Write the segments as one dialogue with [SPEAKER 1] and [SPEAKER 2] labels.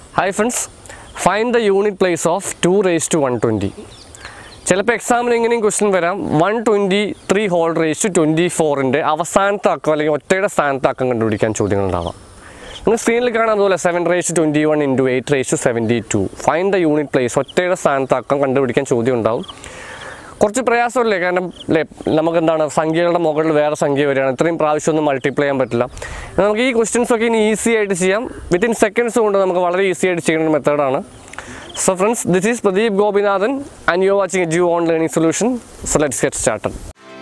[SPEAKER 1] hi friends find the unit place of two raise to one twenty ചിലപ്പോൾ എക്സാമിന് ഇങ്ങനെയും question വരാം one twenty three whole raise to twenty ഫോറിൻ്റെ അവസാനത്തെ അക്കം അല്ലെങ്കിൽ ഒറ്റയുടെ സ്ഥാനത്തെ അക്കം കണ്ടുപിടിക്കാൻ ചോദ്യങ്ങളുണ്ടാവാം നിങ്ങൾ സ്ക്രീനിൽ കാണാൻ പോലെ seven raise twenty one into eight raise to seventy two find the unit place ഒറ്റയുടെ സ്ഥാനത്തെ അക്കം കണ്ടുപിടിക്കാൻ ചോദ്യം ഉണ്ടാവും കുറച്ച് പ്രയാസമല്ലേ കാരണം അല്ലേ നമുക്ക് എന്താണ് സംഖ്യകളുടെ മുകളിൽ വേറെ സംഖ്യ വരികയാണ് ഇത്രയും പ്രാവശ്യം ഒന്നും മൾട്ടിപ്ലൈ ചെയ്യാൻ പറ്റില്ല എന്നാൽ നമുക്ക് ഈ ക്വസ്റ്റ്യൻസ് ഒക്കെ ഇനി ഈസി ആയിട്ട് ചെയ്യാം വിത്തിൻ സെക്കൻഡ്സ് കൊണ്ട് നമുക്ക് വളരെ ഈസി ആയിട്ട് ചെയ്യുന്ന ഒരു മെത്തേഡാണ് so friends this is Pradeep Gopinathan and you watching Jio on learning solution so let's get started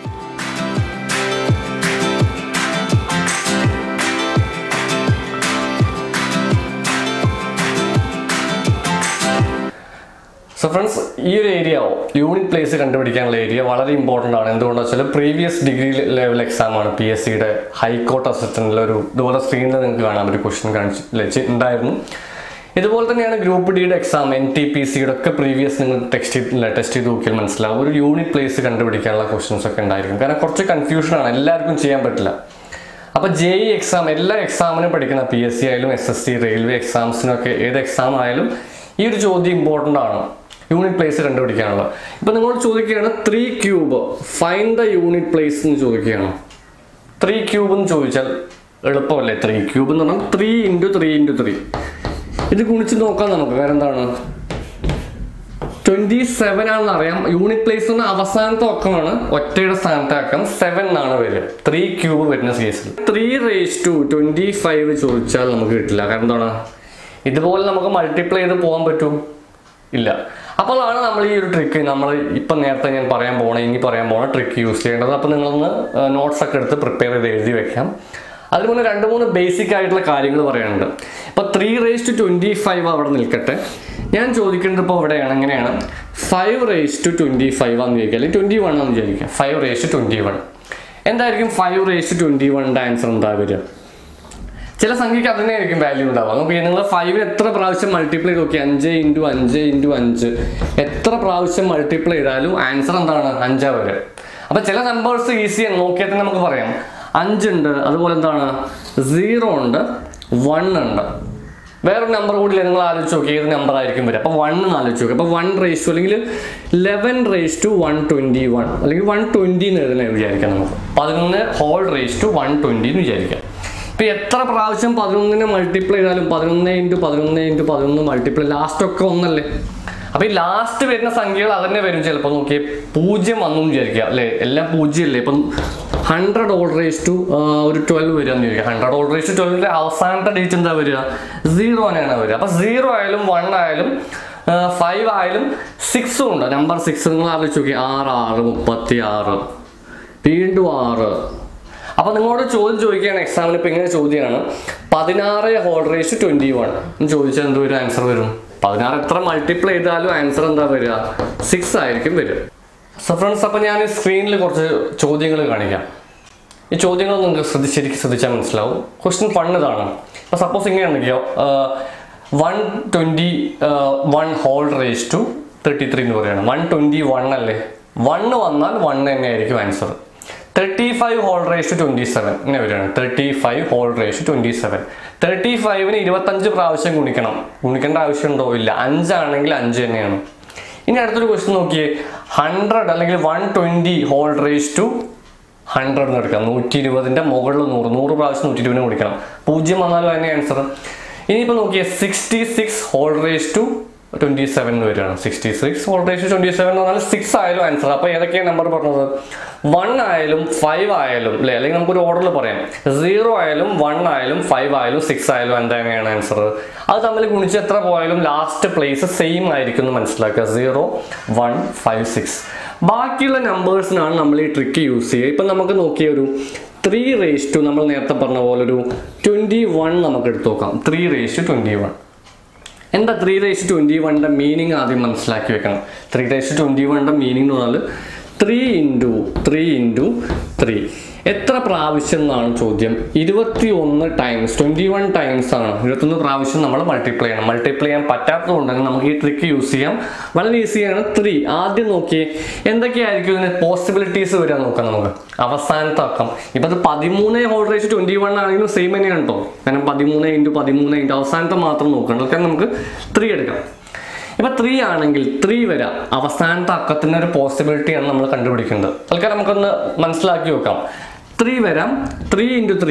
[SPEAKER 1] so friends ഈ ഒരു ഏരിയ യൂണിറ്റ് പ്ലേസ് കണ്ടുപിടിക്കാനുള്ള ഏരിയ വളരെ ഇമ്പോർട്ടൻ്റ് ആണ് എന്തുകൊണ്ടാണ് വെച്ചാൽ പ്രീവിയസ് ഡിഗ്രി ലെവൽ എക്സാം ആണ് പി എസ് സിയുടെ ഹൈക്കോർട്ട് അസിസ്റ്റന്റിലെ ഒരു ഇതുപോലെ സ്ക്രീനിൽ നിങ്ങൾക്ക് കാണാം ഒരു ക്വസ്റ്റ്യൻ കാണിച്ച് വെച്ച് ഉണ്ടായിരുന്നു ഇതുപോലെ തന്നെയാണ് ഗ്രൂപ്പ് ഡിയുടെ എക്സാം എൻ ടി പി സിയുടെ ഒക്കെ പ്രീവിയസ് നിങ്ങൾ ടെക്സ്റ്റ് ചെയ്ത് ടെസ്റ്റ് ചെയ്ത് നോക്കിയാൽ മനസ്സിലാവും ഒരു യൂണിറ്റ് പ്ലേസ് കണ്ടുപിടിക്കാനുള്ള ക്വസ്റ്റ്യൻസ് ഒക്കെ ഉണ്ടായിരിക്കും കാരണം കുറച്ച് കൺഫ്യൂഷനാണ് എല്ലാവർക്കും ചെയ്യാൻ പറ്റില്ല അപ്പോൾ ജെ ഇ എക്സാം എല്ലാ എക്സാമിനും പഠിക്കുന്ന പി എസ് സി ആയാലും എസ് എസ് സി റെയിൽവേ എക്സാംസിനൊക്കെ ഏത് എക്സാം ആയാലും ഈ ഒരു ചോദ്യം ഇമ്പോർട്ടൻ്റ് ആണ് യൂണിറ്റ് പ്ലേസ് കണ്ടുപിടിക്കാനുള്ളത് ഇപ്പം നിങ്ങളോട് ചോദിക്കുകയാണ് three cube find the unit place എന്ന് ചോദിക്കുകയാണ് ത്രീ ക്യൂബ് എന്ന് ചോദിച്ചാൽ എളുപ്പമല്ലേ ത്രീ ക്യൂബ് എന്ന് പറഞ്ഞാൽ three into three into three ഇത് ഗുണിച്ച് നോക്കാം നമുക്ക് കാരണം എന്താണ് ട്വന്റി സെവൻ ആണെന്ന് അറിയാം യൂണിറ്റ് പ്ലേസ് എന്ന അവസാനത്തെ അക്കമാണ് ഒറ്റയുടെ സ്ഥാനത്തെ അക്കം സെവൻ എന്നാണ് വരിക ത്രീ ക്യൂബ് വരുന്ന കേസിൽ three raise to twenty five ചോദിച്ചാൽ നമുക്ക് കിട്ടില്ല കാരണം എന്താണ് ഇതുപോലെ നമുക്ക് മൾട്ടിപ്ലൈ ചെയ്ത് പോകാൻ പറ്റും ഇല്ല അപ്പോഴാണ് നമ്മൾ ഈ ഒരു ട്രിക്ക് നമ്മൾ ഇപ്പം നേരത്തെ ഞാൻ പറയാൻ പോണ ഇനി പറയാൻ പോണ ട്രിക്ക് യൂസ് ചെയ്യേണ്ടത് അപ്പോൾ നിങ്ങളൊന്ന് നോട്ട്സ് ഒക്കെ എടുത്ത് പ്രിപ്പയർ ചെയ്ത് എഴുതി വെക്കാം അതിന് മുന്നേ രണ്ട് മൂന്ന് ബേസിക് ആയിട്ടുള്ള കാര്യങ്ങൾ പറയാനുണ്ട് ഇപ്പോൾ three raise to twenty five അവിടെ നിൽക്കട്ടെ ഞാൻ ചോദിക്കുന്നത് ഇപ്പോൾ ഇവിടെയാണ് എങ്ങനെയാണ് five raise to twenty five ആണെന്ന് ചോദിക്കുക അല്ലെങ്കിൽ ട്വൻറ്റി വൺ ആണെന്ന് ചോദിക്കുക five raise to twenty one എന്തായിരിക്കും ഫൈവ് റേസ് ടു ട്വൻറ്റി വണ്ണിൻ്റെ ആൻസർ എന്താ വരിക ചില സംഖ്യക്ക് അതിനെ ആയിരിക്കും വാല്യൂ ഉണ്ടാവുക നമുക്ക് നിങ്ങൾ ഫൈവ് എത്ര പ്രാവശ്യം മൾട്ടിപ്ലൈ നോക്കി അഞ്ച് ഇൻറ്റു അഞ്ച് ഇൻറ്റു അഞ്ച് എത്ര പ്രാവശ്യം മൾട്ടിപ്ലൈ ചെയ്താലും ആൻസർ എന്താണ് അഞ്ചാ വരെ അപ്പൊ ചില നമ്പേഴ്സ് ഈസിയാണ് നോക്കിയാൽ തന്നെ നമുക്ക് പറയാം അഞ്ചുണ്ട് അതുപോലെ എന്താണ് സീറോ ഉണ്ട് വൺ ഉണ്ട് വേറൊരു നമ്പർ കൂടി നിങ്ങൾ ആലോചിച്ച് നോക്കി ഏത് നമ്പർ ആയിരിക്കും വരിക അപ്പോൾ വൺ എന്ന് ആലോചിച്ച് നോക്കി അപ്പോൾ വൺ റേസ് ടു അല്ലെങ്കിൽ eleven raise to one twenty one അല്ലെങ്കിൽ വൺ ട്വൻറ്റി എന്ന് എഴുതുന്ന വിചാരിക്കാം നമുക്ക് പതിനൊന്ന് whole raise to one twenty എന്ന് വിചാരിക്കാം ഇപ്പൊ എത്ര പ്രാവശ്യം പതിനൊന്നിനെ മൾട്ടിപ്ലൈ ചെയ്താലും പതിനൊന്ന് ഇൻറ്റു പതിനൊന്ന് ഇൻറ്റു പതിനൊന്ന് മൾട്ടിപ്ലൈ ലാസ്റ്റ് ഒക്കെ ഒന്നല്ലേ അപ്പൊ ഈ ലാസ്റ്റ് വരുന്ന സംഖ്യകൾ അതന്നെ വരും ചിലപ്പോൾ നോക്കിയേ പൂജ്യം വന്നു എന്ന് വിചാരിക്കുക അല്ലേ എല്ലാം പൂജ്യം അല്ലേ ഇപ്പം ഹൺഡ്രഡ് ഓൾ റേസ് ടു ഒരു ട്വൽവ് വരിക എന്ന് വിചാരിക്കുക ഹൺഡ്രഡ് ഓൾ റേസ് ടു ട്വൽവിന്റെ അവസാനത്തെ ഡേറ്റ് എന്താ വരിക സീറോ തന്നെയാണ് വരിക അപ്പൊ സീറോ ആയാലും വൺ ആയാലും ഫൈവ് ആയാലും സിക്സും ഉണ്ട് നമ്പർ സിക്സ് നിങ്ങൾ ആലോചിച്ച് നോക്കി ആറ് ആറ് മുപ്പത്തി ആറ് വീണ്ടും ആറ് അപ്പൊ നിങ്ങളോട് ചോദ്യം ചോദിക്കുകയാണ് എക്സാമിന് ഇപ്പൊ ഇങ്ങനെ ചോദ്യമാണ് പതിനാറ് ഹോൾ റേസ് ട്വന്റി വൺ എന്ന് ചോദിച്ചാൽ എന്ത് വരും ആൻസർ വരും പതിനാറ് എത്ര മൾട്ടിപ്ലൈ ചെയ്താലും ആൻസർ എന്താ വരിക സിക്സ് ആയിരിക്കും വരും സോ ഫ്രണ്ട്സ് അപ്പൊ ഞാൻ സ്ക്രീനിൽ കുറച്ച് ചോദ്യങ്ങൾ കാണിക്കാം ഈ ചോദ്യങ്ങൾ നിങ്ങൾക്ക് ശ്രദ്ധി ശരിക്കും ശ്രദ്ധിച്ചാൽ മനസ്സിലാവും ക്വസ്റ്റ്യൻ ഫൺ ഇതാണ് ഇപ്പൊ സപ്പോസ് ഇങ്ങനെയാണെങ്കിലോ one twenty one whole raise to thirty three എന്ന് പറയുകയാണ് വൺ ട്വന്റി വൺ അല്ലേ വണ്ണ് വന്നാൽ വൺ തന്നെയായിരിക്കും answer thirty five whole raise to twenty seven ഇങ്ങനെ വരികയാണ് thirty five whole raise to twenty seven thirty ഫൈവിന് ഇരുപത്തഞ്ച് പ്രാവശ്യം ഗുണിക്കണം ഗുണിക്കേണ്ട ആവശ്യമുണ്ടോ ഇല്ല അഞ്ചാണെങ്കിൽ അഞ്ച് തന്നെയാണ് ഇനി അടുത്തൊരു ക്വസ്റ്റ്യൻ നോക്കിയേ ഹൺഡ്രഡ് അല്ലെങ്കിൽ one twenty whole raise to hundred എന്ന് എടുക്കാം നൂറ്റി ഇരുപതിന്റെ മുകളിൽ നൂറ് നൂറ് പ്രാവശ്യം നൂറ്റി ഇരുപതിന് കൊടുക്കണം പൂജ്യം വന്നാലും അതിനെ ആൻസർ ഇനിയിപ്പോൾ നോക്കിയേ sixty six whole raise to twenty seven വരികയാണ് sixty six whole raise to twenty seven എന്ന് പറഞ്ഞാൽ സിക്സ് ആയാലും ആൻസർ അപ്പോൾ ഏതൊക്കെയാണ് നമ്പർ പറഞ്ഞത് വൺ ആയാലും ഫൈവ് ആയാലും അല്ലേ അല്ലെങ്കിൽ നമുക്കൊരു ഓർഡറിൽ പറയാം സീറോ ആയാലും വൺ ആയാലും ഫൈവ് ആയാലും സിക്സ് ആയാലും എന്താണ് ആൻസർ അത് തമ്മിൽ ഗുണിച്ച് എത്ര പോയാലും ലാസ്റ്റ് പ്ലേസ് സെയിം ആയിരിക്കും എന്ന് മനസ്സിലാക്കുക സീറോ വൺ ഫൈവ് സിക്സ് ബാക്കിയുള്ള നമ്പേഴ്സിനാണ് നമ്മൾ ഈ ട്രിക്ക് യൂസ് ചെയ്യുക ഇപ്പം നമുക്ക് നോക്കിയ ഒരു ത്രീ റേസ് ടു നമ്മൾ നേരത്തെ പറഞ്ഞ പോലെ ഒരു ട്വൻറ്റി വൺ നമുക്ക് എടുത്ത് നോക്കാം three raise to twenty one എന്താ ത്രീ റേസ് ട്വൻറ്റി വണ്ണിൻ്റെ മീനിങ് ആദ്യം മനസ്സിലാക്കി വെക്കണം ത്രീ റേസ് ട്വൻറ്റി വണ്ണിൻ്റെ മീനിങ് എന്ന് പറഞ്ഞാൽ three into three into three എത്ര പ്രാവശ്യം എന്നാണ് ചോദ്യം ഇരുപത്തി ഒന്ന് ടൈംസ് ട്വന്റി വൺ ടൈംസ് ആണ് ഇരുപത്തൊന്ന് പ്രാവശ്യം നമ്മൾ മൾട്ടിപ്ലൈ ചെയ്യണം മൾട്ടിപ്ലൈ ചെയ്യാൻ പറ്റാത്തത് കൊണ്ടെങ്കിൽ നമുക്ക് ഈ ട്രിക്ക് യൂസ് ചെയ്യാം വളരെ ഈസിയാണ് ത്രീ ആദ്യം നോക്കിയേ എന്തൊക്കെയായിരിക്കും ഇതിന് പോസിബിലിറ്റീസ് വരിക നോക്കാം നമുക്ക് അവസാനത്തെ അക്കം ഇപ്പൊ അത് പതിമൂന്ന് ഹോൾ റേസ് ട്വന്റി വൺ ആണെങ്കിലും സെയിം തന്നെയാണ് കേട്ടോ കാരണം പതിമൂന്ന് ഇൻറ്റു പതിമൂന്ന് ഇൻറ്റു അവസാനത്തെ മാത്രം നോക്കണം അതൊക്കെ നമുക്ക് ത്രീ എടുക്കാം ഇപ്പൊ ത്രീ ആണെങ്കിൽ ത്രീ വരാം അവസാനത്തെ അക്കത്തിന് ഒരു പോസിബിലിറ്റിയാണ് നമ്മൾ കണ്ടുപിടിക്കേണ്ടത് തൽക്കാലം നമുക്കൊന്ന് മനസ്സിലാക്കി വെക്കാം ത്രീ വരാം ത്രീ ഇൻറ്റു ത്രീ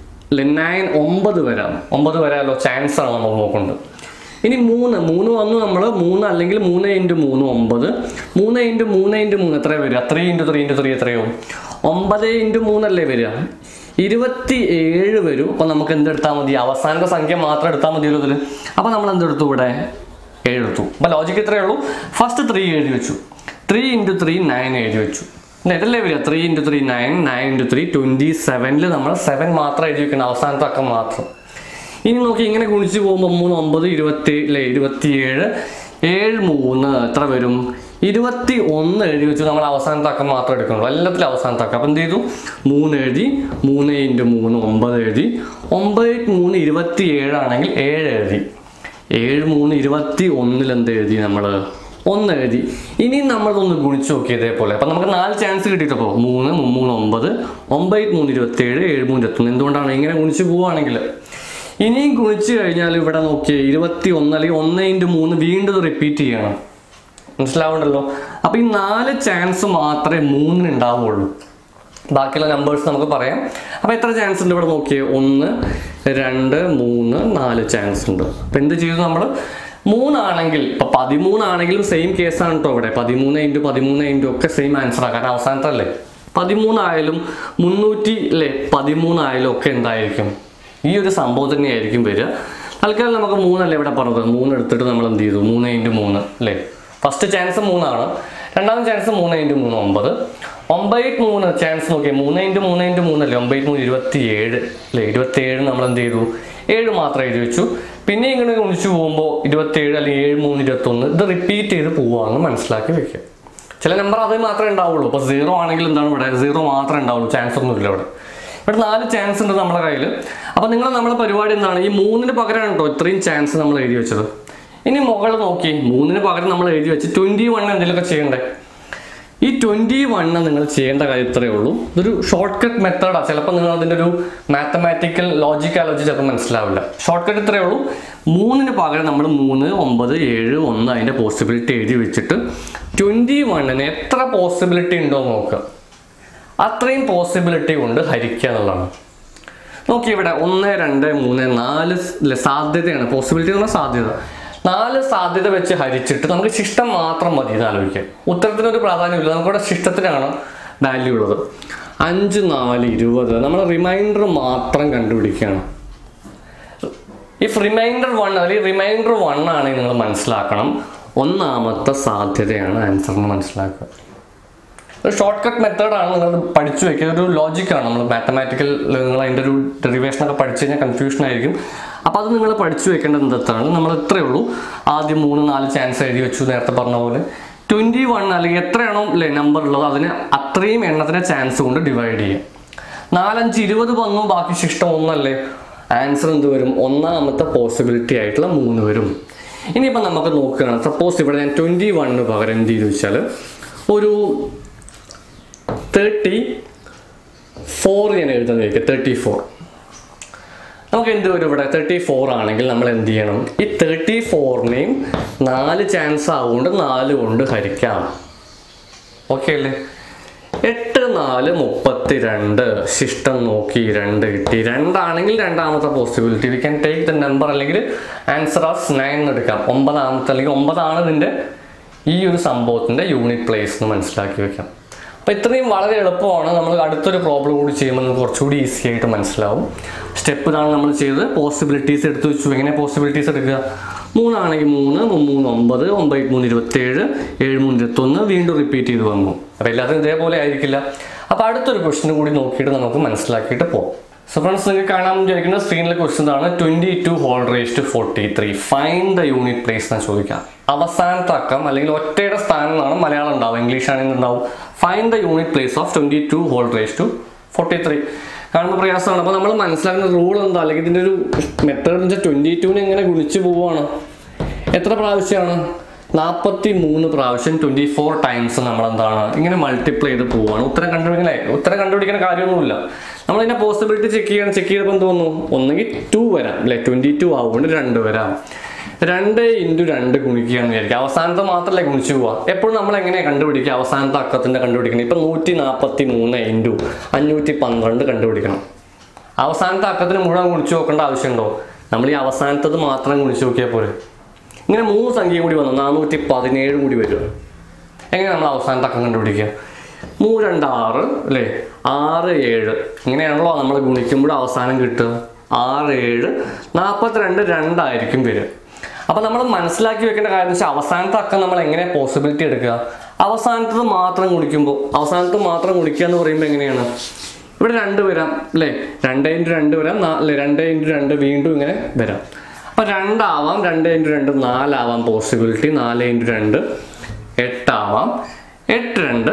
[SPEAKER 1] നയൻ ഒമ്പത് വരാം ഒമ്പത് വരാമല്ലോ ചാൻസ് ആണ് നമ്മൾ നോക്കുന്നത് ഇനി മൂന്ന് മൂന്ന് വന്നു നമ്മൾ മൂന്ന് അല്ലെങ്കിൽ മൂന്ന് ഇൻറ്റു മൂന്ന് ഒമ്പത് മൂന്ന് ഇൻറ്റു മൂന്ന് ഇൻറ്റു മൂന്ന് എത്ര വരിക three into three into three എത്രയോ ഒമ്പത് ഇൻറ്റു മൂന്നല്ലേ വരിക ഇരുപത്തി ഏഴ് വരും അപ്പം നമുക്ക് എന്തെടുത്താൽ മതി അവസാനത്തെ സംഖ്യ മാത്രം എടുത്താൽ മതിയല്ലോ ഇതിൽ അപ്പം നമ്മൾ എന്തെടുത്തു ഇവിടെ എഴുതു അപ്പം ലോജിക്ക് ഇത്രയേ ഉള്ളൂ ഫസ്റ്റ് ത്രീ എഴുതി വെച്ചു ത്രീ ഇൻറ്റു ത്രീ നയൻ എഴുതി വെച്ചു പിന്നെ ഇതല്ലേ വരിക three into three nine nine into three twenty സെവനിൽ നമ്മൾ സെവൻ മാത്രം എഴുതി വെക്കണം അവസാനത്തെ അക്കം മാത്രം ഇനി നോക്കി ഇങ്ങനെ ഗുണിച്ച് പോകുമ്പോൾ മൂന്ന് ഒമ്പത് ഇരുപത്തി അല്ലേ ഇരുപത്തിയേഴ് ഏഴ് മൂന്ന് എത്ര വരും ഇരുപത്തി ഒന്ന് എഴുതി വെച്ചു നമ്മൾ അവസാനത്തെ അക്കം മാത്രം എടുക്കണുള്ളൂ എല്ലാത്തിലും അവസാനത്തെ അക്കം അപ്പം എന്ത് ചെയ്തു മൂന്ന് എഴുതി മൂന്ന് ഇൻറ്റു മൂന്ന് ഒമ്പത് എഴുതി ഒമ്പത് മൂന്ന് ഇരുപത്തി ഏഴാണെങ്കിൽ ഏഴ് എഴുതി ഏഴ് മൂന്ന് ഇരുപത്തി ഒന്നിൽ എന്ത് എഴുതി നമ്മൾ ഒന്ന് എഴുതി ഇനി നമ്മളൊന്ന് ഗുണിച്ച് നോക്കി ഇതേപോലെ അപ്പം നമുക്ക് നാല് ചാൻസ് കിട്ടിയിട്ടപ്പോൾ മൂന്ന് മൂന്ന് ഒമ്പത് ഒമ്പത് മൂന്ന് ഇരുപത്തി ഏഴ് ഏഴ് മൂന്ന് ഇരുപത്തൊന്ന് എന്തുകൊണ്ടാണ് ഇങ്ങനെ ഗുണിച്ച് പോവുകയാണെങ്കിൽ ഇനിയും ഗുണിച്ച് കഴിഞ്ഞാൽ ഇവിടെ നോക്കിയേ ഇരുപത്തി ഒന്ന് അല്ലെങ്കിൽ ഒന്ന് ഇൻറ്റു മൂന്ന് വീണ്ടും റിപ്പീറ്റ് ചെയ്യണം മനസ്സിലാവുണ്ടല്ലോ അപ്പൊ ഈ നാല് ചാൻസ് മാത്രമേ മൂന്നിന് ഉണ്ടാവുള്ളൂ ബാക്കിയുള്ള നമ്പേഴ്സ് നമുക്ക് പറയാം അപ്പൊ എത്ര ചാൻസ് ഉണ്ട് ഇവിടെ നോക്കിയേ ഒന്ന് രണ്ട് മൂന്ന് നാല് ചാൻസ് ഉണ്ട് അപ്പൊ എന്ത് ചെയ്തു നമ്മൾ മൂന്നാണെങ്കിൽ ഇപ്പൊ പതിമൂന്നാണെങ്കിലും സെയിം കേസാണ് കേട്ടോ ഇവിടെ പതിമൂന്ന് ഇൻറ്റു പതിമൂന്ന് ഇൻറ്റു ഒക്കെ സെയിം ആൻസർ ആ കാരണം അവസാനത്തെ അല്ലേ പതിമൂന്നായാലും മുന്നൂറ്റി അല്ലേ പതിമൂന്നായാലും ഒക്കെ എന്തായിരിക്കും ഈ ഒരു സംഭവം തന്നെയായിരിക്കും വരിക തൽക്കാലം നമുക്ക് മൂന്നല്ലേ ഇവിടെ പറഞ്ഞത് മൂന്ന് എടുത്തിട്ട് നമ്മൾ എന്ത് ചെയ്തു മൂന്ന് ഇൻറ്റു മൂന്ന് അല്ലേ ഫസ്റ്റ് ചാൻസ് മൂന്നാണ് രണ്ടാമത്തെ ചാൻസ് മൂന്ന് ഇൻറ്റു മൂന്ന് ഒമ്പത് ഒമ്പത് മൂന്ന് ചാൻസ് നോക്കിയേ മൂന്ന് ഇൻറ്റു മൂന്ന് ഇൻറ്റു മൂന്നല്ലേ ഒമ്പത് മൂന്ന് ഇരുപത്തി ഏഴ് അല്ലേ ഇരുപത്തി ഏഴ് നമ്മൾ എന്ത് ചെയ്തു ഏഴ് മാത്രം എഴുതി വെച്ചു പിന്നെ ഇങ്ങനെ ഗുണിച്ചു പോകുമ്പോൾ ഇരുപത്തി ഏഴ് അല്ലെങ്കിൽ ഏഴ് മൂന്ന് ഇരുപത്തൊന്ന് ഇത് റിപ്പീറ്റ് ചെയ്ത് പോവാന്ന് മനസ്സിലാക്കി വെക്കുക ചില നമ്പർ അത് മാത്രമേ ഉണ്ടാവുള്ളൂ ഇപ്പോൾ സീറോ ആണെങ്കിൽ എന്താണ് ഇവിടെ സീറോ മാത്രമേ ഉണ്ടാവുള്ളൂ ചാൻസ് ഒന്നുമില്ല ഇവിടെ ഇവിടെ നാല് ചാൻസ് ഉണ്ട് നമ്മുടെ കയ്യിൽ അപ്പോൾ നിങ്ങൾ നമ്മുടെ പരിപാടി എന്താണ് ഈ മൂന്നിന് പകരമാണ് കേട്ടോ ഇത്രയും ചാൻസ് നമ്മൾ എഴുതി വെച്ചത് ഇനി മുകളിൽ നോക്കി മൂന്നിന് പകരം നമ്മൾ എഴുതി വെച്ച് ട്വൻറ്റി വൺ എന്തെങ്കിലുമൊക്കെ ചെയ്യണ്ടേ ഈ ട്വൻറ്റി വണ്ണ് നിങ്ങൾ ചെയ്യേണ്ട കാര്യം ഇത്രയേ ഉള്ളൂ ഇതൊരു ഷോർട്ട് കട്ട് മെത്തേഡാണ് ചിലപ്പോൾ നിങ്ങൾ അതിൻ്റെ ഒരു മാത്തമാറ്റിക്കൽ ലോജിക് ആലോചിച്ച് ചിലപ്പോൾ മനസ്സിലാവില്ല ഷോർട്ട് കട്ട് ഇത്രയേ ഉള്ളൂ മൂന്നിന് പകരം നമ്മൾ മൂന്ന് ഒമ്പത് ഏഴ് ഒന്ന് അതിൻ്റെ പോസിബിലിറ്റി എഴുതി വെച്ചിട്ട് ട്വൻറ്റി വണ്ണിന് എത്ര പോസിബിലിറ്റി ഉണ്ടോ എന്ന് നോക്കുക അത്രയും പോസിബിലിറ്റി കൊണ്ട് ഹരിക്കുക എന്നുള്ളതാണ് നോക്കി ഇവിടെ ഒന്ന് രണ്ട് മൂന്ന് നാല് സ് ഇല്ല, സാധ്യതയാണ് പോസിബിലിറ്റി എന്ന് പറഞ്ഞാൽ സാധ്യത നാല് സാധ്യത വെച്ച് ഹരിച്ചിട്ട് നമുക്ക് ശിഷ്ടം മാത്രം മതി ഇത് ആലോചിക്കാൻ ഉത്തരത്തിനൊരു പ്രാധാന്യമില്ല നമുക്കിവിടെ ശിഷ്ടത്തിനാണ് വാല്യൂ ഉള്ളത് അഞ്ച് നാല് ഇരുപത് നമ്മൾ റിമൈൻഡർ മാത്രം കണ്ടുപിടിക്കുകയാണ് ഇഫ് റിമൈൻഡർ വൺ അല്ലെങ്കിൽ റിമൈൻഡർ വൺ ആണെങ്കിൽ നിങ്ങൾ മനസ്സിലാക്കണം ഒന്നാമത്തെ സാധ്യതയാണ് ആൻസർ എന്ന് മനസ്സിലാക്കുക ഒരു ഷോർട്ട് കട്ട് മെത്തേഡാണ് നിങ്ങൾ പഠിച്ചു വെക്കുക ഒരു ലോജിക്കാണ് നമ്മൾ മാത്തമാറ്റിക്കൽ നിങ്ങൾ അതിൻ്റെ ഒരു ഡെറിവേഷൻ ഒക്കെ പഠിച്ചു കഴിഞ്ഞാൽ കൺഫ്യൂഷൻ ആയിരിക്കും അപ്പോൾ അത് നിങ്ങൾ പഠിച്ചു വെക്കേണ്ടത് എന്താണ് നമ്മൾ ഇത്രയേ ഉള്ളൂ ആദ്യം മൂന്ന് നാല് ചാൻസ് എഴുതി വെച്ചു നേരത്തെ പറഞ്ഞ പോലെ ട്വൻറ്റി വൺ അല്ലെങ്കിൽ എത്രയാണോ അല്ലേ നമ്പർ ഉള്ളത് അതിന് അത്രയും എണ്ണത്തിൻ്റെ ചാൻസ് കൊണ്ട് ഡിവൈഡ് ചെയ്യും നാലഞ്ച് ഇരുപത് വന്നു ബാക്കി ശിഷ്ടം ഒന്നല്ലേ ആൻസർ എന്ത് വരും ഒന്നാമത്തെ പോസിബിലിറ്റി ആയിട്ടുള്ള മൂന്ന് വരും ഇനിയിപ്പോൾ നമുക്ക് നോക്കുകയാണ് സപ്പോസ് ഇവിടെ ഞാൻ ട്വൻറ്റി വണ്ണിന് പകരം എന്ത് ചെയ്തു വെച്ചാൽ ഒരു തേർട്ടി ഫോർ ഞാൻ എഴുതാൻ വയ്ക്കുക തേർട്ടി ഫോർ നമുക്ക് എന്ത് വരും ഇവിടെ തേർട്ടി ഫോർ ആണെങ്കിൽ നമ്മൾ എന്ത് ചെയ്യണം ഈ തേർട്ടി ഫോറിനെയും നാല് ചാൻസ് ആവുകൊണ്ട് നാല് കൊണ്ട് ഹരിക്കാം ഓക്കെ അല്ലേ എട്ട് നാല് മുപ്പത്തി രണ്ട് ശിഷ്ടം നോക്കി രണ്ട് കിട്ടി രണ്ടാണെങ്കിൽ രണ്ടാമത്തെ possibility we can take the number അല്ലെങ്കിൽ ആൻസർ ഓഫ് നയൻ എന്ന് എടുക്കാം ഒമ്പതാമത്തെ അല്ലെങ്കിൽ ഒമ്പതാണ് ഇതിൻ്റെ ഈ ഒരു സംഭവത്തിൻ്റെ യൂണിറ്റ് പ്ലേസ് എന്ന് മനസ്സിലാക്കി വെക്കാം അപ്പോൾ ഇത്രയും വളരെ എളുപ്പമാണ് നമ്മൾ അടുത്തൊരു പ്രോബ്ലം കൂടി ചെയ്യുമ്പോൾ നമുക്ക് കുറച്ചുകൂടി ഈസി ആയിട്ട് മനസ്സിലാവും സ്റ്റെപ്പ് ഇതാണ് നമ്മൾ ചെയ്തത് പോസിബിലിറ്റീസ് എടുത്ത് വെച്ചു എങ്ങനെ പോസിബിലിറ്റീസ് എടുക്കുക മൂന്നാണെങ്കിൽ മൂന്ന് മൂന്ന് ഒമ്പത് ഒമ്പത് മൂന്ന് ഇരുപത്തേഴ് ഏഴ് മൂന്ന് ഇരുപത്തൊന്ന് വീണ്ടും റിപ്പീറ്റ് ചെയ്ത് വന്നു അപ്പോൾ എല്ലാത്തിനും ഇതേപോലെ ആയിരിക്കില്ല അപ്പോൾ അടുത്തൊരു ക്വസ്റ്റിന് കൂടി നോക്കിയിട്ട് നമുക്ക് മനസ്സിലാക്കിയിട്ട് പോകാം സോ ഫ്രണ്ട്സ് നിങ്ങൾക്ക് കാണാൻ വിചാരിക്കുന്ന സ്ക്രീനിലെ ക്വസ്റ്റ്യൻ ആണ് twenty two whole raise to forty three find the unit place എന്ന് ചോദിക്കാം അവസാനത്തെ അക്കം അല്ലെങ്കിൽ ഒറ്റയുടെ സ്ഥാനം എന്നാണ് മലയാളം ഉണ്ടാവും ഇംഗ്ലീഷ് ആണെങ്കിൽ ഉണ്ടാവും find the unit place of twenty two whole raise to forty three കാണുമ്പോൾ പ്രയാസമാണ് അപ്പോൾ നമ്മൾ മനസ്സിലാക്കുന്ന റൂൾ എന്താ അല്ലെങ്കിൽ ഇതിൻ്റെ ഒരു മെത്തേഡ് വെച്ചാൽ ട്വൻറ്റി ടുവിന് എങ്ങനെ ഗുണിച്ച് പോവുകയാണ് എത്ര പ്രാവശ്യമാണ് നാൽപ്പത്തി മൂന്ന് പ്രാവശ്യം ട്വൻറ്റി ഫോർ ടൈംസ് നമ്മൾ എന്താണ് ഇങ്ങനെ മൾട്ടിപ്ലൈ ചെയ്ത് പോവുകയാണ് ഉത്തരം കണ്ടുപിടിക്കണേ ഉത്തരം കണ്ടുപിടിക്കുന്ന കാര്യമൊന്നുമില്ല നമ്മൾ ഇതിന്റെ പോസിബിലിറ്റി ചെക്ക് ചെയ്യണം ചെക്ക് ചെയ്തപ്പോൾ എന്ത് തോന്നുന്നു ഒന്നെങ്കിൽ ടു വരാം അല്ലെ ട്വൻറ്റി ടു ആവുകൊണ്ട് രണ്ട് വരാം രണ്ട് ഇൻറ്റു രണ്ട് ഗുണിക്കുകയാണെന്ന് വിചാരിക്കുക അവസാനത്തെ മാത്രമല്ലേ ഗുണിച്ചു പോവുക എപ്പോഴും നമ്മൾ എങ്ങനെയാണ് കണ്ടുപിടിക്കുക അവസാനത്തെ അക്കത്തിന്റെ കണ്ടുപിടിക്കണം ഇപ്പം നൂറ്റി നാൽപ്പത്തി മൂന്ന് ഇൻറ്റു അഞ്ഞൂറ്റി പന്ത്രണ്ട് കണ്ടുപിടിക്കണം അവസാനത്തെ അക്കത്തിന് മുഴുവൻ ഗുണിച്ചു നോക്കേണ്ട ആവശ്യമുണ്ടോ നമ്മൾ ഈ അവസാനത്തത് മാത്രം ഗുണിച്ചു നോക്കിയാൽ പോരെ ഇങ്ങനെ മൂന്ന് സംഖ്യ കൂടി വന്നു നാനൂറ്റി പതിനേഴ് കൂടി വരും എങ്ങനെ നമ്മൾ അവസാനത്തെ അക്കം കണ്ടുപിടിക്കുക മൂന്ന് രണ്ട് ആറ് അല്ലേ ആറ് ഏഴ് ഇങ്ങനെയാണല്ലോ നമ്മൾ ഗുണിക്കുമ്പോൾ അവസാനം കിട്ടുക ആറ് ഏഴ് നാൽപ്പത്തിരണ്ട് രണ്ടായിരിക്കും വരിക അപ്പം നമ്മൾ മനസ്സിലാക്കി വെക്കേണ്ട കാര്യം വെച്ചാൽ അവസാനത്തെ അക്കം നമ്മൾ എങ്ങനെ പോസിബിലിറ്റി എടുക്കുക അവസാനത്തത് മാത്രം ഗുണിക്കുമ്പോൾ അവസാനത്ത് മാത്രം ഗുണിക്കുക എന്ന് പറയുമ്പോൾ എങ്ങനെയാണ് ഇവിടെ രണ്ട് വരാം അല്ലേ രണ്ട് ഇൻറ്റു രണ്ട് വരാം നാ- അല്ലേ രണ്ട് ഇൻറ്റു രണ്ട് വീണ്ടും ഇങ്ങനെ വരാം അപ്പം രണ്ടാവാം രണ്ട് ഇൻറ്റു രണ്ട് നാലാവാം പോസിബിലിറ്റി നാല് ഇൻറ്റു രണ്ട് എട്ടാവാം എട്ട് രണ്ട്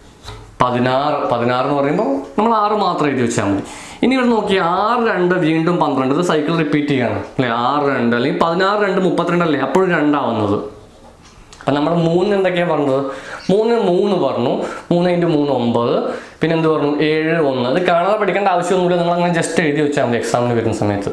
[SPEAKER 1] പതിനാറ് പതിനാറ് എന്ന് പറയുമ്പോൾ നമ്മൾ ആറ് മാത്രം എഴുതി വെച്ചാൽ മതി ഇനി ഇവിടെ നോക്കി ആറ് രണ്ട് വീണ്ടും പന്ത്രണ്ട് ഇത് സൈക്കിൾ റിപ്പീറ്റ് ചെയ്യാണ് അല്ലേ ആറ് രണ്ട് അല്ലെങ്കിൽ പതിനാറ് രണ്ട് മുപ്പത്തിരണ്ട് അല്ലേ അപ്പോഴും രണ്ടാവുന്നത് അപ്പം നമ്മൾ മൂന്ന് എന്തൊക്കെയാണ് പറഞ്ഞത് മൂന്ന് മൂന്ന് പറഞ്ഞു മൂന്ന് ഇൻറ്റു മൂന്ന് ഒമ്പത് പിന്നെ എന്ത് പറഞ്ഞു ഏഴ് ഒന്ന് അത് കാണാതെ പഠിക്കേണ്ട ആവശ്യമൊന്നുമില്ല നിങ്ങൾ അങ്ങനെ ജസ്റ്റ് എഴുതി വെച്ചാൽ മതി എക്സാമിന് വരുന്ന സമയത്ത്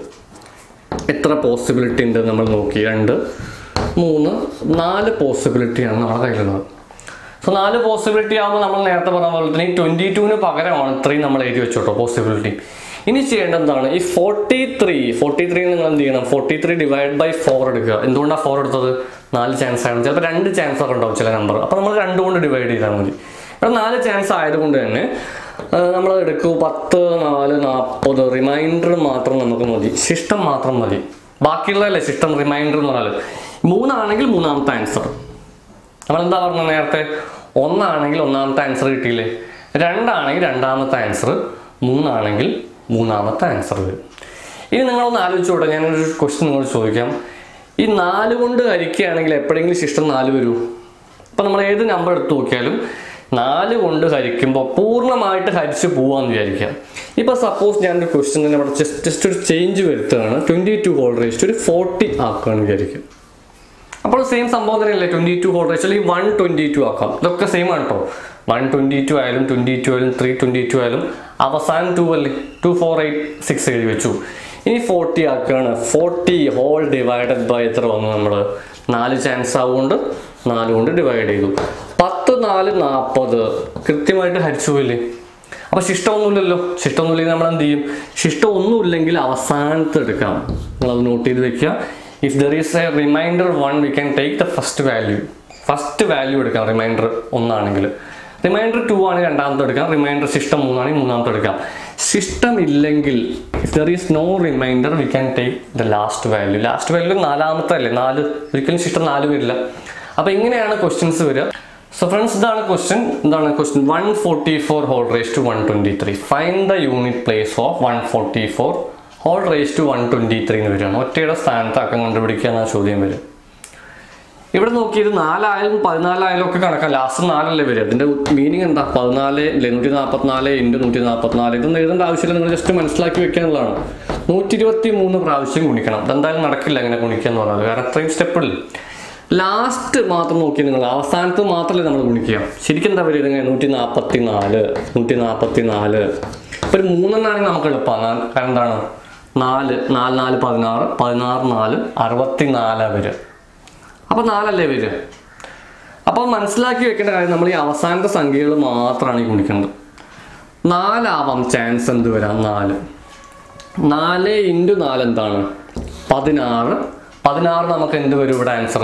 [SPEAKER 1] എത്ര പോസിബിലിറ്റി ഉണ്ട് നമ്മൾ നോക്കി രണ്ട് മൂന്ന് നാല് പോസിബിലിറ്റിയാണ് നമ്മുടെ കയ്യിലുള്ളത് സോ നാല് പോസിബിലിറ്റി ആകുമ്പോൾ നമ്മൾ നേരത്തെ പറഞ്ഞ പോലെ തന്നെ ഈ ട്വൻറ്റി ടുവിന് പകരമാണ് ഇത്രയും നമ്മൾ എഴുതി വെച്ചോട്ടോ പോസിബിലിറ്റി ഇനി ചെയ്യേണ്ടത് എന്താണ് ഈ ഫോർട്ടി ത്രീ ഫോർട്ടി ത്രീ നിങ്ങൾ എന്ത് ചെയ്യണം forty three divide by four എടുക്കുക എന്തുകൊണ്ടാണ് ഫോർ എടുത്തത് നാല് ചാൻസ് ആണ് ചിലപ്പോൾ രണ്ട് ചാൻസ് ഒക്കെ ഉണ്ടാവും ചില നമ്പർ അപ്പോൾ നമ്മൾ രണ്ട് കൊണ്ട് ഡിവൈഡ് ചെയ്താൽ മതി ഇവിടെ നാല് ചാൻസ് ആയതുകൊണ്ട് തന്നെ നമ്മൾ എടുക്കൂ പത്ത് നാല് നാൽപ്പത് റിമൈൻഡർ മാത്രം നമുക്ക് മതി ശിഷ്ടം മാത്രം മതി ബാക്കിയുള്ളതല്ലേ ശിഷ്ടം റിമൈൻഡർ എന്ന് പറഞ്ഞാൽ മൂന്നാണെങ്കിൽ മൂന്നാമത്തെ ആൻസർ നമ്മൾ എന്താ പറഞ്ഞത് നേരത്തെ ഒന്നാണെങ്കിൽ ഒന്നാമത്തെ ആൻസർ കിട്ടിയില്ലേ രണ്ടാണെങ്കിൽ രണ്ടാമത്തെ ആൻസർ മൂന്നാണെങ്കിൽ മൂന്നാമത്തെ ആൻസർ വരും ഇനി നിങ്ങളൊന്ന് ആലോചിച്ചോട്ടെ ഞാനൊരു ക്വസ്റ്റ്യൻ നിങ്ങളോട് ചോദിക്കാം ഈ നാല് കൊണ്ട് ഹരിക്കുകയാണെങ്കിൽ എപ്പോഴെങ്കിലും ശിഷ്ടം നാല് വരൂ അപ്പം നമ്മൾ ഏത് നമ്പർ എടുത്ത് നോക്കിയാലും നാല് കൊണ്ട് ഹരിക്കുമ്പോൾ പൂർണ്ണമായിട്ട് ഹരിച്ച് പോവാന്ന് വിചാരിക്കാം ഇപ്പോൾ സപ്പോസ് ഞാനൊരു ക്വസ്റ്റ്യൻ തന്നെ ഇവിടെ ജസ്റ്റ് ജസ്റ്റ് ഒരു ചേഞ്ച് വരുത്തുകയാണ് ട്വൻറ്റി ടു ഹോൾ റേസ്റ്റ് ഒരു ഫോർട്ടി ആക്കുകയാണ് വിചാരിക്കും അപ്പോൾ സെയിം സംഭവം തന്നെയല്ലേ ട്വന്റി ടു ഹോൾ റേസ്റ്റ് അല്ലെങ്കിൽ വൺ ട്വന്റി ടു ആക്കാം ഇതൊക്കെ സെയിം ആണ് കേട്ടോ വൺ ട്വന്റി ടു ആയാലും ട്വന്റി ടു ആയാലും ത്രീ ട്വന്റി ടു ആയാലും അവസാനം ടു അല്ലേ ടു ഫോർ എയ്റ്റ് സിക്സ് എഴുതി വെച്ചു ഇനി ഫോർട്ടി ആക്കുകയാണ് ഫോർട്ടി ഹോൾ ഡിവൈഡഡ് ബൈ എത്ര വന്നു നമ്മൾ നാല് ചാൻസ് ആവുകൊണ്ട് നാല് കൊണ്ട് ഡിവൈഡ് ചെയ്തു പത്ത് നാല് നാൽപ്പത് കൃത്യമായിട്ട് ഹരിച്ചു പോയില്ലേ അപ്പൊ ശിഷ്ടമൊന്നുമില്ലല്ലോ ശിഷ്ടമൊന്നുമില്ലെങ്കിൽ നമ്മൾ എന്ത് ചെയ്യും ശിഷ്ടം ഒന്നുമില്ലെങ്കിൽ അവസാനത്ത് എടുക്കാം നിങ്ങളത് നോട്ട് ചെയ്ത് വെക്കുക if there is a reminder one we can take the first value first value എടുക്കാം റിമൈൻഡർ ഒന്നാണെങ്കിൽ റിമൈൻഡർ ടു ആണ് രണ്ടാമത്തെ എടുക്കാം റിമൈൻഡർ ശിഷ്ടം മൂന്നാണെങ്കിൽ മൂന്നാമത്തെ എടുക്കാം ശിഷ്ടം ഇല്ലെങ്കിൽ if there is no reminder we can take the last value last value നാലാമത്തെ അല്ലേ നാല് ഒരിക്കലും ശിഷ്ടം നാല് വരില്ല അപ്പൊ ഇങ്ങനെയാണ് ക്വസ്റ്റ്യൻസ് വരിക സോ ഫ്രണ്ട്സ് ഇതാണ് ക്വസ്റ്റ്യൻ എന്താണ് question one forty four whole raise to one twenty three find the unit place of one forty four whole raise to one twenty three എന്ന് വരികയാണ് ഒറ്റയുടെ സ്ഥാനത്ത് അക്കം കണ്ടുപിടിക്കുക എന്ന ചോദ്യം വരും ഇവിടെ നോക്കിയത് നാലായാലും പതിനാലായാലും ഒക്കെ കണക്കാം ലാസ്റ്റ് നാലല്ലേ വരിക അതിന്റെ മീനിങ് എന്താ പതിനാല് അല്ലെ നൂറ്റി നാൽപ്പത്തിനാല് ഇൻറ്റു നൂറ്റി നാൽപ്പത്തിനാല് ഇതൊന്നും എഴുതേണ്ട ആവശ്യമില്ല നിങ്ങൾ ജസ്റ്റ് മനസ്സിലാക്കി വെക്കാനുള്ളതാണ് നൂറ്റി ഇരുപത്തി മൂന്ന് പ്രാവശ്യം ഗുണിക്കണം അതെന്തായാലും നടക്കില്ല ഇങ്ങനെ ഗുണിക്കുക എന്ന് പറഞ്ഞത് കാരണം അത്രയും സ്റ്റെപ്പ് ഇല്ല ലാസ്റ്റ് മാത്രം നോക്കി നിങ്ങൾ അവസാനത്ത് മാത്രമല്ലേ നമ്മൾ ഗുണിക്കുക ശരിക്കും എന്താ പറയുക ഇങ്ങനെ നൂറ്റി നാൽപ്പത്തി നാല് നൂറ്റി നാൽപ്പത്തി നാല് ഇപ്പൊ ഒരു മൂന്നെണ്ണാണെങ്കിൽ നമുക്ക് എളുപ്പമാണ് കാരണം എന്താണ് നാല് നാല് നാല് പതിനാറ് പതിനാറ് നാല് അറുപത്തി നാലാ വരിക അപ്പൊ നാലല്ലേ വരിക അപ്പൊ മനസ്സിലാക്കി വെക്കേണ്ട കാര്യം നമ്മൾ ഈ അവസാനത്തെ സംഖ്യകൾ മാത്രമാണ് ഈ ഗുണിക്കേണ്ടത് നാലാവാം ചാൻസ് എന്ത് വരാം നാല് നാല് ഇൻറ്റു നാല് എന്താണ് പതിനാറ് പതിനാറ് നമുക്ക് എന്ത് വരും ഇവിടെ ആൻസർ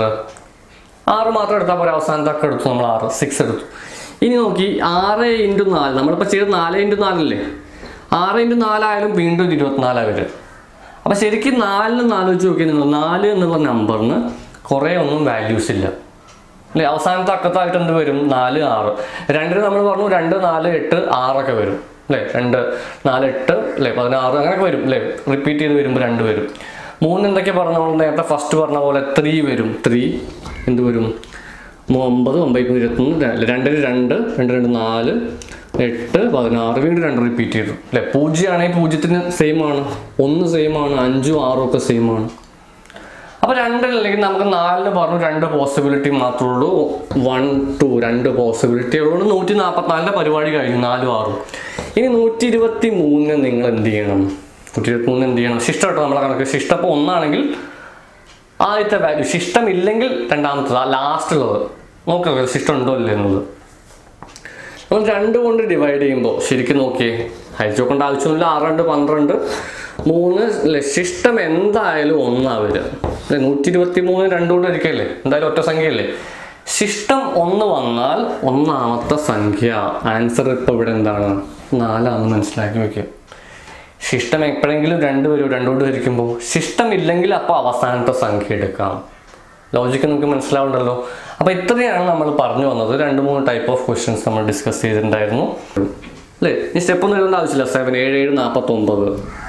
[SPEAKER 1] ആറ് മാത്രം എടുത്താൽ പോലെ അവസാനത്തെ ഒക്കെ എടുത്തു നമ്മൾ ആറ് സിക്സ് എടുത്തു ഇനി നോക്കി ആറ് ഇൻറ്റു നാല് നമ്മളിപ്പോൾ ചെയ്ത് നാല് ഇൻറ്റു നാലല്ലേ ആറ് ഇൻറ്റു നാലായാലും വീണ്ടും ഇരുപത്തിനാലാണ് വരിക അപ്പം ശരിക്കും നാലിന് നാലോചിച്ച് നോക്കി നിങ്ങൾ നാല് എന്നുള്ള നമ്പറിന് കുറേ ഒന്നും വാല്യൂസ് ഇല്ല അല്ലേ അവസാനത്തെ അക്കത്തായിട്ട് എന്ത് വരും നാല് ആറ് രണ്ടിന് നമ്മൾ പറഞ്ഞു രണ്ട് നാല് എട്ട് ആറൊക്കെ വരും അല്ലേ രണ്ട് നാല് എട്ട് അല്ലേ പതിനാറ് അങ്ങനെയൊക്കെ വരും അല്ലേ റിപ്പീറ്റ് ചെയ്ത് വരുമ്പോൾ രണ്ട് വരും മൂന്ന് എന്തൊക്കെ പറഞ്ഞ നമ്മൾ നേരത്തെ ഫസ്റ്റ് പറഞ്ഞ പോലെ ത്രീ വരും ത്രീ എന്ത് വരും മൂ- ഒമ്പത് ഒമ്പത് ഇരുപത്തൊന്ന് ര- രണ്ടിന് രണ്ട് രണ്ട് രണ്ട് നാല് എട്ട് പതിനാറ് വീണ്ടും രണ്ട് റിപ്പീറ്റ് ചെയ്തു അല്ലെ പൂജ്യം ആണെങ്കിൽ പൂജ്യത്തിന് സെയിം ആണ് ഒന്ന് സെയിം ആണ് അഞ്ചും ആറും ഒക്കെ സെയിം ആണ് അപ്പൊ രണ്ടില്ലെങ്കിൽ നമുക്ക് നാലിന് പറഞ്ഞു രണ്ട് പോസിബിലിറ്റി മാത്രമേ ഉള്ളൂ വൺ ടു രണ്ട് പോസിബിലിറ്റി ഉള്ളൂ നൂറ്റി നാൽപ്പത്തിനാലിൻ്റെ പരിപാടി കഴിഞ്ഞു നാലും ആറും ഇനി നൂറ്റി ഇരുപത്തി മൂന്നിന് നിങ്ങൾ എന്ത് ചെയ്യണം നൂറ്റി ഇരുപത്തി മൂന്ന് എന്ത് ചെയ്യണം ശിഷ്ടം കേട്ടോ നമ്മളെ കണക്ക് ശിഷ്ടം ഇപ്പോൾ ഒന്നാണെങ്കിൽ ആദ്യത്തെ വാല്യൂ ശിഷ്ടം ഇല്ലെങ്കിൽ രണ്ടാമത്തത് ആ ലാസ്റ്റ് ഉള്ളത് നോക്കുക ശിഷ്ടം ഉണ്ടോ ഇല്ലേ എന്നത് നമ്മൾ രണ്ട് കൊണ്ട് ഡിവൈഡ് ചെയ്യുമ്പോൾ ശരിക്കും നോക്കിയേ ഹരിച്ചു നോക്കേണ്ട ആവശ്യമില്ല ആറ് രണ്ട് പന്ത്രണ്ട് മൂന്ന് അല്ലേ ശിഷ്ടം എന്തായാലും ഒന്നാ വരിക അല്ലേ നൂറ്റി ഇരുപത്തി മൂന്ന് രണ്ട് കൊണ്ട് ഇരിക്കല്ലേ എന്തായാലും ഒറ്റ സംഖ്യയല്ലേ ശിഷ്ടം ഒന്ന് വന്നാൽ ഒന്നാമത്തെ സംഖ്യ ആൻസർ ഇപ്പോൾ ഇവിടെ എന്താണ് നാലാണെന്ന് മനസ്സിലാക്കി വെക്കുക ശിഷ്ടം എപ്പോഴെങ്കിലും രണ്ട് വരും രണ്ടുകൊണ്ട് ഇരിക്കുമ്പോൾ ശിഷ്ടം ഇല്ലെങ്കിൽ അപ്പോൾ അവസാനത്തെ സംഖ്യ എടുക്കാം ലോജിക്ക് നിങ്ങൾക്ക് മനസ്സിലാവുണ്ടല്ലോ അപ്പോൾ ഇത്രയാണ് നമ്മൾ പറഞ്ഞു വന്നത് രണ്ട് മൂന്ന് ടൈപ്പ് ഓഫ് ക്വസ്റ്റ്യൻസ് നമ്മൾ ഡിസ്കസ് ചെയ്തിട്ടുണ്ടായിരുന്നു അല്ലേ ഈ സ്റ്റെപ്പ് ഒന്നും എഴുതേണ്ട ആവശ്യമില്ല സെവൻ ഏഴ് ഏഴ് നാൽപ്പത്തൊമ്പത്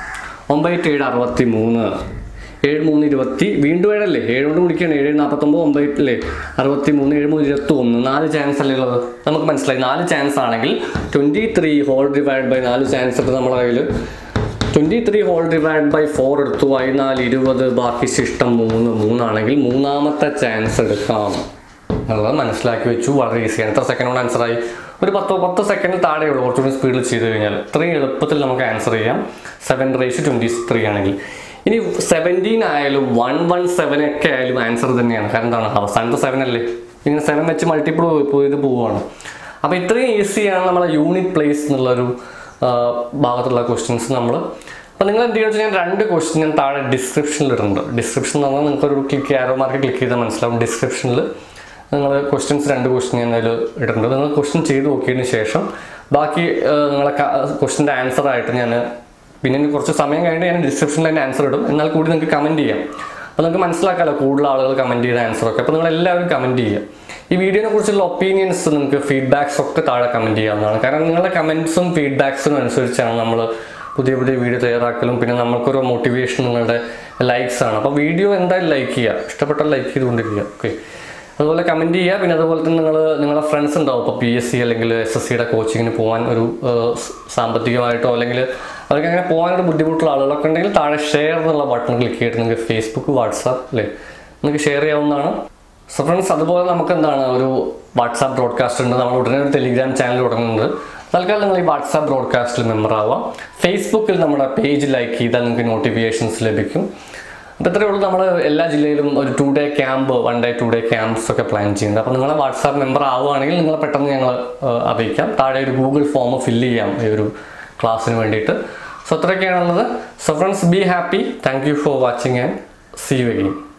[SPEAKER 1] ഒമ്പത് ഏഴ് അറുപത്തി മൂന്ന് ഏഴ് മൂന്ന് ഇരുപത്തി വീണ്ടും ഏഴല്ലേ ഏഴ് കൊണ്ട് കുടിക്കുകയാണ് ഏഴ് നാൽപ്പത്തൊമ്പത് ഒമ്പത് അല്ലേ അറുപത്തി മൂന്ന് ഏഴ് മൂന്ന് ഇരുപത്തി ഒന്ന് നാല് ചാൻസ് അല്ലേ ഉള്ളത് നമുക്ക് മനസ്സിലായി നാല് ചാൻസ് ആണെങ്കിൽ twenty three whole divide by നാല് ചാൻസ് ഒക്കെ നമ്മുടെ കയ്യിൽ twenty three whole divide by four എടുത്തു പതിനാല് ഇരുപത് ബാക്കി ശിഷ്ടം മൂന്ന് മൂന്നാണെങ്കിൽ മൂന്നാമത്തെ ചാൻസ് എടുക്കാം എന്നുള്ളത് മനസ്സിലാക്കി വെച്ചു വളരെ ഈസിയാണ് എത്ര സെക്കൻഡ് കൊണ്ട് ആൻസർ ആയി ഒരു പത്തോ പത്ത് സെക്കൻഡ് താഴെ ഉള്ളൂ കുറച്ചുകൂടി സ്പീഡിൽ ചെയ്ത് കഴിഞ്ഞാൽ ഇത്രയും എളുപ്പത്തിൽ നമുക്ക് ആൻസർ ചെയ്യാം സെവൻ റേസ് ട്വൻറ്റി ത്രീ ആണെങ്കിൽ ഇനി സെവൻറ്റീൻ ആയാലും വൺ വൺ സെവൻ ഒക്കെ ആയാലും ആൻസർ തന്നെയാണ് കാരണം എന്താണ് അവസാനത്തെ സെവൻ അല്ലേ ഇങ്ങനെ സെവൻ വെച്ച് മൾട്ടിപ്പിൾ പോയത് പോവുകയാണ് അപ്പോൾ ഇത്രയും ഈസിയാണ് നമ്മളെ യൂണിറ്റ് പ്ലേസ് എന്നുള്ളൊരു ആ, ഭാഗത്തുള്ള ക്വസ്റ്റ്യൻസ് നമ്മൾ അപ്പോൾ നിങ്ങൾ എന്ത് ചെയ്യുന്നത് ഞാൻ രണ്ട് ക്വസ്റ്റ്യൻ ഞാൻ താഴെ ഡിസ്ക്രിപ്ഷനിൽ ഇടുന്നുണ്ട് ഡിസ്ക്രിപ്ഷൻ എന്ന് പറഞ്ഞാൽ നിങ്ങൾക്കൊരു ക്ലിക്ക് ആരോ മാർക്ക് ക്ലിക്ക് ചെയ്താൽ മനസ്സിലാവും ഡിസ്ക്രിപ്ഷനിൽ നിങ്ങൾ ക്വസ്റ്റ്യൻസ് രണ്ട് ക്വസ്റ്റ്യൻ ഞാൻ അതിൽ ഇടുന്നുണ്ട് നിങ്ങൾ ക്വസ്റ്റ്യൻ ചെയ്ത് നോക്കിയതിന് ശേഷം ബാക്കി ആ, നിങ്ങളെ ക്വസ്റ്റ്യൻ്റെ ആൻസർ ആയിട്ട് ഞാൻ പിന്നെ ഇനി കുറച്ച് സമയം കഴിഞ്ഞിട്ട് ഞാൻ ഡിസ്ക്രിപ്ഷനിൽ തന്നെ ആൻസർ ഇടും എന്നാൽ കൂടി നിങ്ങൾക്ക് കമൻറ്റ് ചെയ്യാം അപ്പോൾ നിങ്ങൾക്ക് മനസ്സിലാക്കാമല്ലോ കൂടുതൽ ആളുകൾ കമൻറ്റ് ചെയ്ത ആൻസർ ഒക്കെ അപ്പോൾ നിങ്ങൾ എല്ലാവരും കമൻറ്റ് ചെയ്യുക ഈ വീഡിയോനെ കുറിച്ചുള്ള ഒപ്പീനിയൻസ് നിങ്ങൾക്ക് ഫീഡ്ബാക്സ് ഒക്കെ താഴെ കമൻറ്റ് ചെയ്യാവുന്നതാണ് കാരണം നിങ്ങളുടെ കമൻറ്റ്സും ഫീഡ്ബാക്സിനും അനുസരിച്ചാണ് നമ്മൾ പുതിയ പുതിയ വീഡിയോ തയ്യാറാക്കലും പിന്നെ നമുക്കൊരു മോട്ടിവേഷൻ നിങ്ങളുടെ ലൈക്സ് ആണ് അപ്പോൾ വീഡിയോ എന്തായാലും ലൈക്ക് ചെയ്യുക ഇഷ്ടപ്പെട്ടാൽ ലൈക്ക് ചെയ്തുകൊണ്ടിരിക്കുക ഓക്കെ അതുപോലെ കമൻറ്റ് ചെയ്യുക പിന്നെ അതുപോലെ തന്നെ നിങ്ങൾ നിങ്ങളുടെ ഫ്രണ്ട്സ് ഉണ്ടാവും ഇപ്പോൾ പി എസ് സി അല്ലെങ്കിൽ എസ് എസ് സിയുടെ കോച്ചിങ്ങിന് പോകാൻ ഒരു ഏഹ്, സ് സാമ്പത്തികമായിട്ടോ അല്ലെങ്കിൽ അവർക്ക് അങ്ങനെ പോകാനൊരു ബുദ്ധിമുട്ടുള്ള ആളുകളൊക്കെ ഉണ്ടെങ്കിൽ താഴെ ഷെയർ എന്നുള്ള ബട്ടൺ ക്ലിക്ക് ചെയ്തിട്ട് നിങ്ങൾക്ക് ഫേസ്ബുക്ക് വാട്സാപ്പ് അല്ലേ നിങ്ങൾക്ക് ഷെയർ ചെയ്യാവുന്നതാണ് സോ ഫ്രണ്ട്സ് അതുപോലെ നമുക്ക് എന്താണ് ഒരു വാട്സാപ്പ് ബ്രോഡ്കാസ്റ്റ് ഉണ്ട് നമ്മൾ ഉടനെ ഒരു ടെലിഗ്രാം ചാനൽ തുടങ്ങുന്നുണ്ട് തൽക്കാലം നിങ്ങൾ ഈ വാട്സാപ്പ് ബ്രോഡ്കാസ്റ്റിൽ മെമ്പർ ആവാം ഫേസ്ബുക്കിൽ നമ്മുടെ പേജ് ലൈക്ക് ചെയ്താൽ നിങ്ങൾക്ക് നോട്ടിഫിക്കേഷൻസ് ലഭിക്കും അപ്പോൾ ഇത്രയേ ഉള്ളൂ നമ്മൾ എല്ലാ ജില്ലയിലും ഒരു two day camp one day two day camps ഒക്കെ പ്ലാൻ ചെയ്യുന്നുണ്ട് അപ്പോൾ നിങ്ങൾ വാട്സാപ്പ് മെമ്പർ ആവുകയാണെങ്കിൽ നിങ്ങൾ പെട്ടെന്ന് ഞങ്ങൾ അറിയിക്കാം താഴെ ഒരു ഗൂഗിൾ ഫോം ഫില്ല് ചെയ്യാം ഈ ഒരു ക്ലാസ്സിന് വേണ്ടിയിട്ട് സോ അത്രയൊക്കെയാണുള്ളത് so friends be happy thank you for watching and see you again